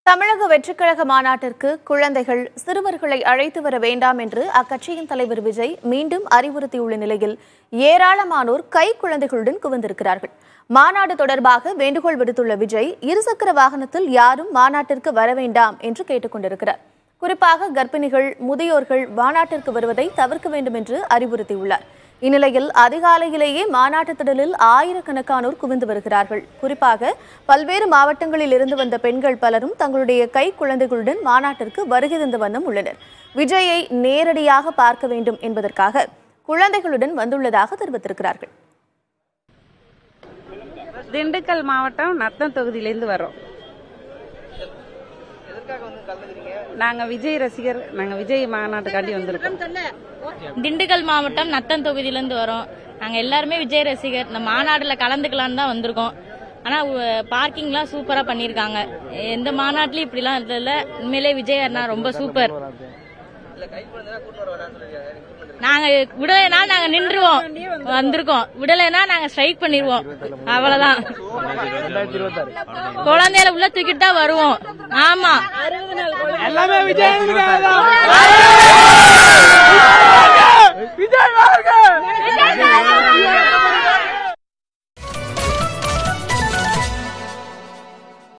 தமிழக வெற்றிக்கழக மாநாட்டிற்கு குழந்தைகள் சிறுவர்களை அழைத்து வர வேண்டாம் என்று அக்கட்சியின் தலைவர் விஜய் மீண்டும் அறிவுறுத்தியுள்ள நிலையில் ஏராளமானோர் கை குழந்தைகளுடன் குவிந்திருக்கிறார்கள் மாநாடு தொடர்பாக வேண்டுகோள் விடுத்துள்ள விஜய் இருசக்கர வாகனத்தில் யாரும் மாநாட்டிற்கு வர வேண்டாம் என்று கேட்டுக் கொண்டிருக்கிறார் குறிப்பாக கர்ப்பிணிகள் முதியோர்கள் மாநாட்டிற்கு வருவதை தவிர்க்க வேண்டும் என்று அறிவுறுத்தியுள்ளார் இந்நிலையில் அதிகாலையிலேயே மாநாட்டு திடலில் ஆயிரக்கணக்கானோர் குவிந்து வருகிறார்கள் குறிப்பாக பல்வேறு மாவட்டங்களில் இருந்து வந்த பெண்கள் பலரும் தங்களுடைய கை குழந்தைகளுடன் மாநாட்டிற்கு வருகை தந்த வண்ணம் உள்ளனர் விஜயை நேரடியாக பார்க்க வேண்டும் என்பதற்காக குழந்தைகளுடன் வந்துள்ளதாக தெரிவித்திருக்கிறார்கள் திண்டுக்கல் மாவட்டம் நத்தம் தொகுதியிலேருந்து வரோம் நாங்க விஜய் ரசிகர் நாங்க விஜய் மாநாட்டுக்காண்டி வந்திருக்கோம் திண்டுக்கல் மாவட்டம் நத்தம் தொகுதியிலேருந்து வரோம் நாங்கள் எல்லாருமே விஜய் ரசிகர் இந்த மாநாட்டில் கலந்துக்கலான்னு தான் வந்திருக்கோம் ஆனால் பார்க்கிங்லாம் சூப்பராக பண்ணியிருக்காங்க எந்த மாநாட்டிலையும் இப்படிலாம் இருந்ததில்ல உண்மையிலே விஜய் அண்ணா ரொம்ப சூப்பர் நாங்க விடலைனா நாங்க நின்றுவோம் வந்திருக்கோம் விடலைனா நாங்க ஸ்ட்ரைக் பண்ணிடுவோம் அவ்வளவுதான் குழந்தையில உள்ள தூக்கிட்டு தான் வருவோம் ஆமா எல்லாமே விஜய்